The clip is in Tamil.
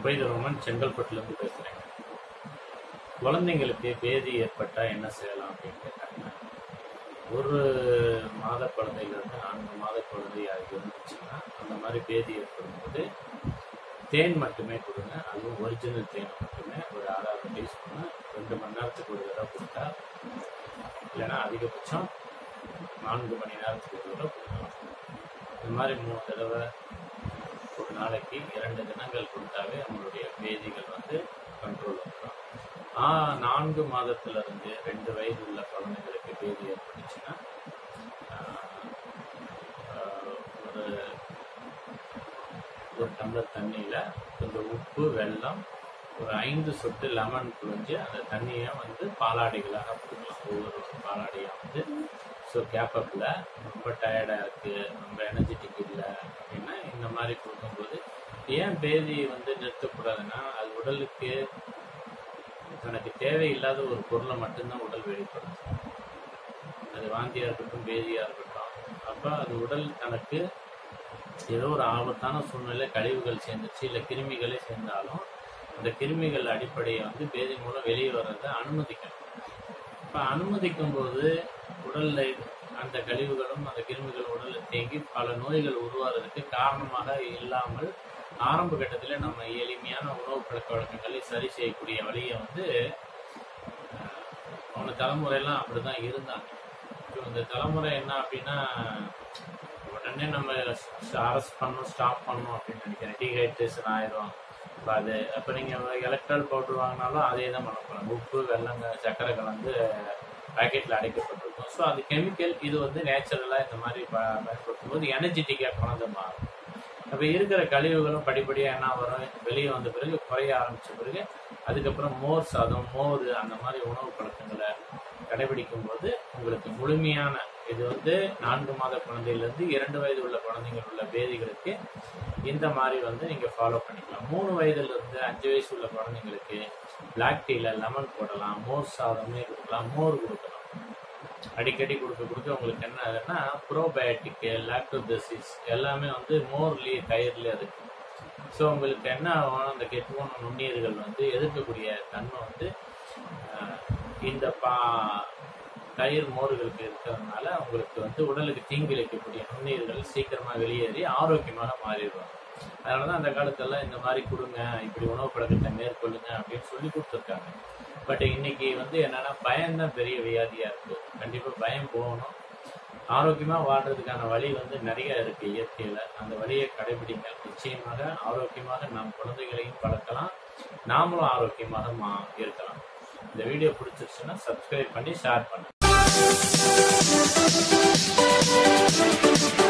வைதரோமன் செங்கல்பட்டுலேருந்து பேசுகிறேங்க குழந்தைங்களுக்கு பேதி ஏற்பட்டா என்ன செய்யலாம் அப்படின்னு கேட்டாங்க ஒரு மாத குழந்தையிலிருந்து நான்கு மாத குழந்தையாக இருந்துச்சுன்னா அந்த மாதிரி பேதி ஏற்படும் போது தேன் மட்டுமே கொடுங்க அதுவும் ஒரிஜினல் தேன் மட்டுமே ஒரு ஆறாறு டீஸ்பூனு ரெண்டு மணி நேரத்துக்கு ஒரு தடவை கொடுத்தா இல்லைன்னா அதிகபட்சம் நான்கு மணி நேரத்துக்கு ஒரு தடவை கொடுக்கலாம் இந்த மாதிரி மூணு தடவை ஒரு நாளைக்கு இரண்டு தினங்கள் கொடுத்தாவே நம்மளுடைய பேதிகள் வந்து கண்ட்ரோல் வந்துடும் ஆ நான்கு மாதத்துல இருந்து ரெண்டு வயது உள்ள குழந்தைங்களுக்கு பேதி ஏற்பட்டுச்சுன்னா ஆஹ், ஆஹ், ஒரு ஒரு டம்ளர் தண்ணியில் கொஞ்சம் உப்பு வெல்லம் ஒரு ஐந்து சொட்டு லெமன் புழிஞ்சு அந்த தண்ணியை வந்து பாலாடைகளாக கொடுக்கலாம் ஒவ்வொரு பாலாடையாக வந்து ஸோ கேப்பப்பில் ரொம்ப டயர்டாக இருக்குது ரொம்ப எனர்ஜெட்டிக் இல்லை அப்படின்னா இந்த மாதிரி கொடுக்கும்போது ஏன் பேதி வந்து நிறுத்தக்கூடாதுன்னா அது உடலுக்கு தனக்கு தேவையில்லாத ஒரு பொருளை மட்டும்தான் உடல் வெளிப்படுத்தும் அது வாந்தியாக இருக்கட்டும் பேதியாக இருக்கட்டும் அப்போ அது உடல் தனக்கு ஏதோ ஒரு ஆபத்தான சூழ்நிலை கழிவுகள் சேர்ந்துச்சு இல்லை கிருமிகளே சேர்ந்தாலும் அந்த கிருமிகள் அடிப்படையை வந்து பேதி மூலம் வெளியே வர்றதை அனுமதிக்கணும் இப்போ அனுமதிக்கும் போது உடல்ல அந்த கழிவுகளும் அந்த கிருமிகள் உடல்ல தேங்கி பல நோய்கள் உருவாகிறதுக்கு காரணமாக இல்லாமல் ஆரம்ப கட்டத்தில் நம்ம எளிமையான உணவு பழக்க வழக்கங்களை சரி செய்யக்கூடிய வழியை வந்து அஹ், போன தலைமுறையெல்லாம் அப்படிதான் இருந்தாங்க இப்போ இந்த தலைமுறை என்ன அப்படின்னா உடனே நம்ம அரெஸ்ட் பண்ணணும் ஸ்டாப் பண்ணணும் அப்படின்னு நினைக்கிறேன் டீஹைட்ரேஷன் ஆயிரும் இப்போ அது அப்போ நீங்கள் எலக்ட்ரால் பவுடர் வாங்கினாலும் அதே தான் பண்ண போகிறாங்க உப்பு வெள்ளங்க சர்க்கரை கலந்து பேக்கெட்டில் அடைக்கப்பட்டிருக்கும் ஸோ அது கெமிக்கல் இது வந்து நேச்சுரலாக இந்த மாதிரி ப பயன்படுத்தும் போது எனர்ஜெட்டிக்காக குழந்தை மாறும் அப்போ இருக்கிற கழிவுகளும் படிப்படியாக என்ன வரும் வெளியே வந்த பிறகு குறைய ஆரம்பிச்ச பிறகு அதுக்கப்புறம் மோர் சாதம் மோர் அந்த மாதிரி உணவு பழக்கங்களை கடைபிடிக்கும் போது உங்களுக்கு முழுமையான இது வந்து நான்கு மாத குழந்தையிலேருந்து இரண்டு வயது உள்ள குழந்தைகள் உள்ள பேதிகளுக்கு இந்த மாதிரி வந்து நீங்கள் ஃபாலோ பண்ணிக்கலாம் மூணு வயதுலேருந்து அஞ்சு வயசு உள்ள குழந்தைங்களுக்கு பிளாக் டீயில் லெமன் போடலாம் மோர் சாதமே கொடுக்கலாம் மோர் கொடுக்கலாம் அடிக்கடி கொடுக்க கொடுக்க உங்களுக்கு என்ன ஆகுதுன்னா ப்ரோபயோட்டிக்கு லாக்டோபெசிஸ் எல்லாமே வந்து மோர்லேயே தயிர்லேயே இருக்கு ஸோ உங்களுக்கு என்ன ஆகும் அந்த கெட்டுப்போன நுண்ணுயிர்கள் வந்து எதிர்க்கக்கூடிய தன்மை வந்து ஆஹ், இந்த பா தயிர் மோர்களுக்கு இருக்கிறதுனால உங்களுக்கு வந்து உடலுக்கு தீங்கிழைக்கக்கூடிய நுண்ணுயிர்கள் சீக்கிரமாக வெளியேறி ஆரோக்கியமாக மாறிடுவாங்க அதனால தான் அந்த காலத்தெல்லாம் இந்த மாதிரி கொடுங்க இப்படி உணவு பழக்கத்தை மேற்கொள்ளுங்க அப்படின்னு சொல்லி கொடுத்துருக்காங்க பட் இன்னைக்கு வந்து என்னன்னா பயம்தான் பெரிய வியாதியா இருக்கு கண்டிப்பா பயம் போகணும் ஆரோக்கியமா வாழ்றதுக்கான வழி வந்து நிறைய இருக்கு இயற்கையில அந்த வழியை கடைபிடிங்க நிச்சயமாக ஆரோக்கியமாக நம் குழந்தைகளையும் வளர்க்கலாம் நாமளும் ஆரோக்கியமாக மா இருக்கலாம் இந்த வீடியோ பிடிச்சிருச்சுன்னா சப்ஸ்கிரைப் பண்ணி ஷேர் பண்ணுங்க